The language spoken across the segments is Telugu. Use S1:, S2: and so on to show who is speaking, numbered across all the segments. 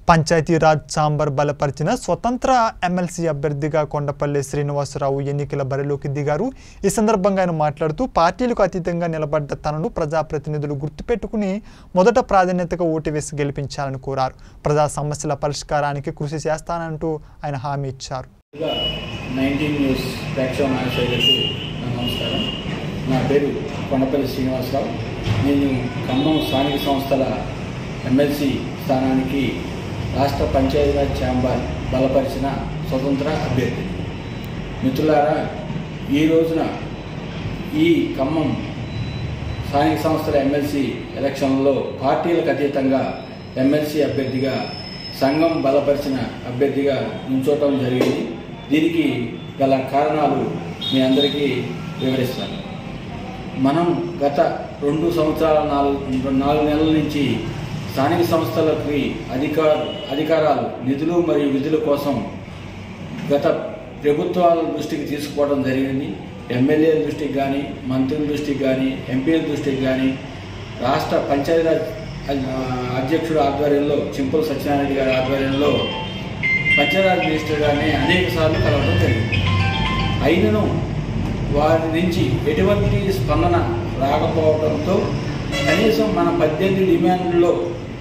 S1: పంచాయతీరాజ్ చాంబర్ బలపరిచిన స్వతంత్ర ఎమ్మెల్సీ అభ్యర్థిగా కొండపల్లి శ్రీనివాసరావు ఎన్నికల బరిలోకి దిగారు ఈ సందర్భంగా ఆయన మాట్లాడుతూ పార్టీలకు అతీతంగా నిలబడ్డ తనను ప్రజాప్రతినిధులు గుర్తుపెట్టుకుని మొదట ప్రాధాన్యతగా ఓటు వేసి గెలిపించాలని కోరారు ప్రజా సమస్యల పరిష్కారానికి కృషి చేస్తానంటూ ఆయన హామీ ఇచ్చారు
S2: ముందుగా నైన్టీన్ న్యూస్ ప్రేక్షక మహాశైలకు నా నమస్కారం నా పేరు కొండపల్లి శ్రీనివాసరావు నేను ఖమ్మం స్థానిక సంస్థల ఎమ్మెల్సీ స్థానానికి రాష్ట్ర పంచాయతీరాజ్ ఛాంబర్ బలపరిచిన స్వతంత్ర అభ్యర్థి మిత్రులారా ఈ రోజున ఈ ఖమ్మం స్థానిక సంస్థల ఎమ్మెల్సీ ఎలక్షన్లో పార్టీలకు అతీతంగా ఎమ్మెల్సీ అభ్యర్థిగా సంఘం బలపరిచిన అభ్యర్థిగా ఉంచోవటం జరిగింది దీనికి గల కారణాలు మీ అందరికీ వివరిస్తాను మనం గత రెండు సంవత్సరాల నాలుగు నాలుగు నెలల నుంచి స్థానిక సంస్థలకి అధికార అధికారాలు నిధులు మరియు విధుల కోసం గత ప్రభుత్వాల దృష్టికి తీసుకుపోవడం జరిగింది ఎమ్మెల్యేల దృష్టికి కానీ మంత్రుల దృష్టికి కానీ ఎంపీల దృష్టికి కానీ రాష్ట్ర పంచాయతీరాజ్ ఆ, అధ్యక్షుడు ఆధ్వర్యంలో చింపుల సత్యనారాయణ గారి ఆధ్వర్యంలో పంచాయతీరాజ్ మినిస్టర్ గారిని అనేక సార్లు కలవడం జరిగింది అయినను వారి నుంచి ఎటువంటి స్పందన రాకపోవడంతో కనీసం మన పద్దెనిమిది డిమాండ్లలో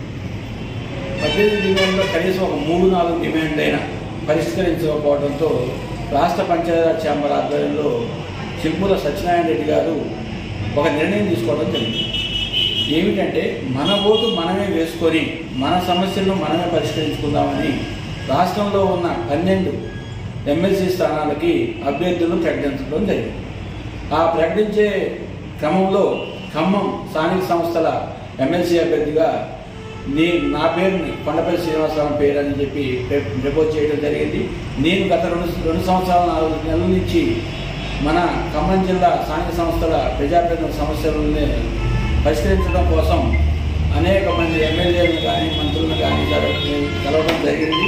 S2: పద్దెనిమిది డిమాండ్లో కనీసం ఒక మూడు నాలుగు డిమాండ్ అయినా పరిష్కరించకపోవడంతో రాష్ట్ర పంచాయతీరాజ్ ఛాంబర్ ఆధ్వర్యంలో చింపుల సత్యనారాయణ రెడ్డి గారు ఒక నిర్ణయం తీసుకోవడం జరిగింది ఏమిటంటే మన ఓటు మనమే వేసుకొని మన సమస్యలను మనమే పరిష్కరించుకుందామని రాష్ట్రంలో ఉన్న పన్నెండు ఎమ్మెల్సీ స్థానాలకి అభ్యర్థులను ప్రకటించడం జరిగింది ఆ ప్రకటించే క్రమంలో ఖమ్మం స్థానిక సంస్థల ఎమ్మెల్సీ అభ్యర్థిగా నీ నా పేరుని కొండపల్లి శ్రీనివాసరావు పేరు అని చెప్పి ప్రపోజ్ చేయడం జరిగింది నేను గత రెండు రెండు సంవత్సరాల నాలుగు నెలల నుంచి మన ఖమ్మం జిల్లా స్థానిక సంస్థల ప్రజాప్రతినిధుల సమస్యలని పరిష్కరించడం కోసం అనేక మంది ఎమ్మెల్యేలను కానీ మంత్రులను కానీ జరగ- కలవడం జరిగింది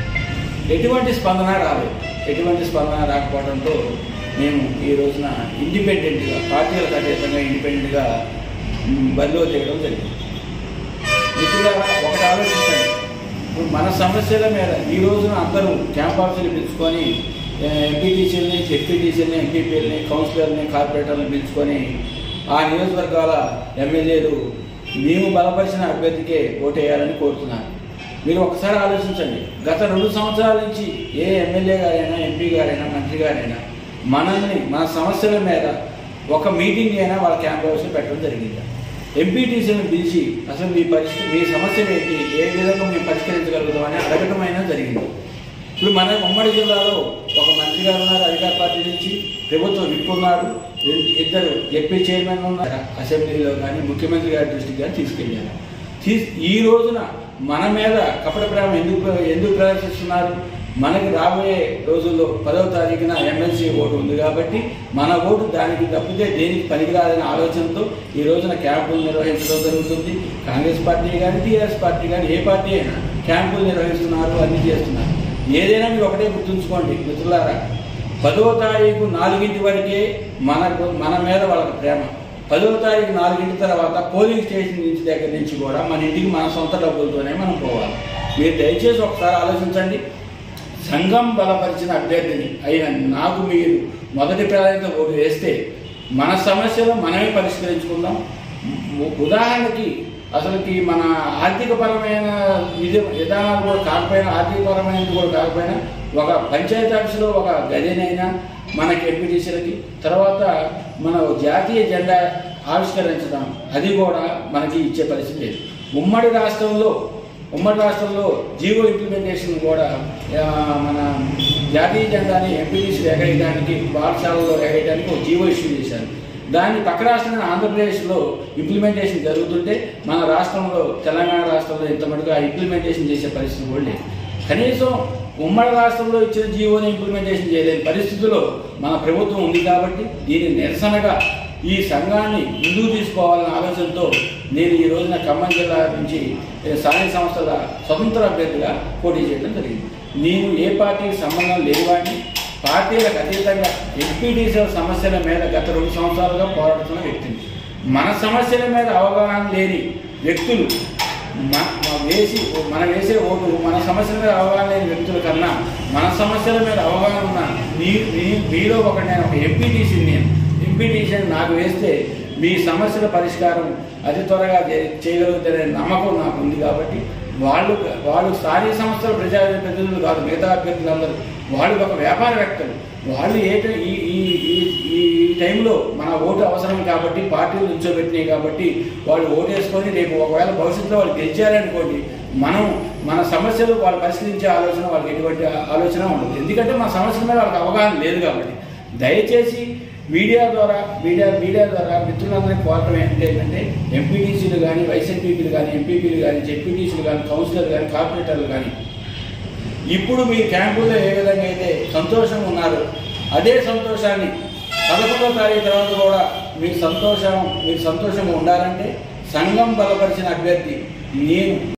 S2: ఎటువంటి స్పందన రాలేదు ఎటువంటి స్పందన రాకపోవడంతో మేము ఈ రోజున ఇండిపెండెంట్గా పార్టీలకు అతీతంగా ఇండిపెండెంట్గా మ్, బరిలో దిగడం జరిగింది మిత్రులారా ఒకటి ఆలోచించండి ఇప్పుడు మన సమస్యల మీద ఈ రోజున అందరూ క్యాంప్ ఆఫీసులు పిలుచుకొని ఎంపీటీసీలని జెడ్పీటీసీలని ఎంపీపీలని కౌన్సిలర్ని కార్పొరేటర్ని పిలుచుకొని ఆ నియోజకవర్గాల ఎమ్మెల్యేలు మేము బలపరిచిన అభ్యర్థికే ఓటేయాలని కోరుతున్నారు మీరు ఒకసారి ఆలోచించండి గత రెండు సంవత్సరాల నుంచి ఏ ఎమ్మెల్యే గారైనా ఎంపీ గారైనా మంత్రి గారైనా మనల్ని మన సమస్యల మీద ఒక మీటింగ్ అయినా వాళ్ళ క్యాంప్ హౌస్లో పెట్టడం జరిగింది ఎంపీటీసీని పిలిచి అసలు మీ పరిస్థితి మీ సమస్యలు ఏంటి ఏ విధంగా మేము పరిష్కరించగలుగుతామని అడగటం అయినా జరిగింది ఇప్పుడు మన ఉమ్మడి జిల్లాలో ఒక మంత్రి గారు ఉన్నారు అధికార పార్టీ నుంచి ప్రభుత్వం విప్ ఉన్నారు ఇ- ఇద్దరు జెడ్పీ చైర్మన్ ఉన్నారు అసెంబ్లీలో కానీ ముఖ్యమంత్రి గారి దృష్టికి కానీ తీసుకెళ్ళారు తీస్ ఈ రోజున మన మీద కపట ప్రేమ ఎందుకు ఎందుకు ప్రదర్శిస్తున్నారు మనకి రాబోయే రోజుల్లో పదవ తారీఖున ఎమ్మెల్సీ ఓటు ఉంది కాబట్టి మన ఓటు దానికి తప్పితే దేనికి పనికిరాదనే ఆలోచనతో ఈ రోజున క్యాంపులు నిర్వహించడం జరుగుతుంది కాంగ్రెస్ పార్టీ కానీ టీఆర్ఎస్ పార్టీ కానీ ఏ పార్టీ అయినా క్యాంపులు నిర్వహిస్తున్నారు అన్ని చేస్తున్నారు ఏదైనా మీరు ఒకటే గుర్తుంచుకోండి మిత్రులారా పదవ తారీఖు నాలుగింటి వరకే మనకు మన మీద వాళ్ళకి ప్రేమ పదవ తారీఖు నాలుగింటి తర్వాత పోలింగ్ స్టేషన్ నుంచి దగ్గర నుంచి కూడా మన ఇంటికి మన సొంత డబ్బులతోనే మనం పోవాలి మీరు దయచేసి ఒకసారి ఆలోచించండి సంఘం బలపరిచిన అభ్యర్థిని అయిన నాకు మీరు మొదటి ప్రాధాన్యత ఓటు వేస్తే మన సమస్యలు మనమే పరిష్కరించుకుందాం ఉ- ఉదాహరణకి అసలుకి మన ఆర్థికపరమైన విధి విధానాలు కూడా కాకపోయినా ఆర్థికపరమైనది కూడా కాకపోయినా ఒక పంచాయతీ ఆఫీసులో ఒక గదినైనా మనకి ఎంపీటీసీలకి తర్వాత మన జాతీయ జెండా ఆవిష్కరించడం అది కూడా మనకి ఇచ్చే పరిస్థితి లేదు ఉమ్మడి రాష్ట్రంలో ఉమ్మడి రాష్ట్రంలో జీవో ఇంప్లిమెంటేషన్ కూడా ఆ, మన జాతీయ జెండాని ఎంపీటీసీ ఎగరేయడానికి పాఠశాలలో ఎగరేయడానికి ఒక జీవో ఇష్యూ చేశారు దాన్ని పక్క రాష్ట్రమైన ఆంధ్రప్రదేశ్లో ఇంప్లిమెంటేషన్ జరుగుతుంటే మన రాష్ట్రంలో తెలంగాణ రాష్ట్రంలో ఇంత మటుగా ఇంప్లిమెంటేషన్ చేసే పరిస్థితి కూడా లేదు కనీసం ఉమ్మడి రాష్ట్రంలో ఇచ్చిన జీవోని ఇంప్లిమెంటేషన్ చేయలేని పరిస్థితిలో మన ప్రభుత్వం ఉంది కాబట్టి దీని నిరసనగా ఈ సంఘాన్ని ముందుకు తీసుకోవాలనే ఆలోచనతో నేను ఈ రోజున ఖమ్మం జిల్లా నుంచి ఏ, స్థానిక సంస్థల స్వతంత్ర అభ్యర్థిగా పోటీ చేయడం జరిగింది నేను ఏ పార్టీకి సంబంధం లేనివాడిని పార్టీలకు అతీతంగా ఎంపీటీసీల సమస్యల మీద గత రెండు సంవత్సరాలుగా పోరాడుతున్న వ్యక్తిని మన సమస్యల మీద అవగాహన లేని వ్యక్తులు మ- మ- వేసి మనం వేసే ఓటు మన సమస్యల మీద అవగాహన లేని వ్యక్తుల కన్నా మన సమస్యల మీద అవగాహన ఉన్న మీ మీ- మీలో ఒక నేను ఒక ఎంపీటీసీ నేను ఎంపీటీసీ నాకు వేస్తే మీ సమస్యల పరిష్కారం అతి త్వరగా చే- చేయగలుగుతారనే నమ్మకం నాకు ఉంది కాబట్టి వాళ్ళు వాళ్ళు స్థానిక సంస్థల ప్రజా ప్రతినిధులు కాదు మిగతా అభ్యర్థులందరూ వాళ్ళు ఒక వ్యాపారవేత్తలు వాళ్ళు ఏ టై- ఈ ఈ ఈ- ఈ టైంలో మన ఓటు అవసరం కాబట్టి పార్టీలు నిల్చోబెట్టినాయి కాబట్టి వాళ్ళు ఓటేసుకొని రేపు ఒకవేళ భవిష్యత్తులో వాళ్ళు గెలిచారనుకోండి మనం మన సమస్యలు వాళ్ళు పరిశీలించే ఆలోచన వాళ్ళకి ఎటువంటి ఆలోచన ఉండదు ఎందుకంటే మన సమస్యల మీద వాళ్ళకి అవగాహన లేదు కాబట్టి దయచేసి మీడియా ద్వారా మీడియా మీడియా ద్వారా మిత్రులందరికీ కోరటం ఏంటంటే ఏంటంటే ఎంపీటీసీలు కానీ వైస్ ఎంపీపీలు కానీ ఎంపీపీలు కానీ జెడ్పీటీసీలు కానీ కౌన్సిలర్లు కానీ కార్పొరేటర్లు కానీ ఇప్పుడు మీ క్యాంపుల్లో ఏ విధంగా అయితే సంతోషంగా ఉన్నారో అదే సంతోషాన్ని పదకొండో తారీఖు తర్వాత కూడా మీకు సంతోషం మీకు సంతోషంగా ఉండాలంటే సంఘం బలపరిచిన అభ్యర్థి నేను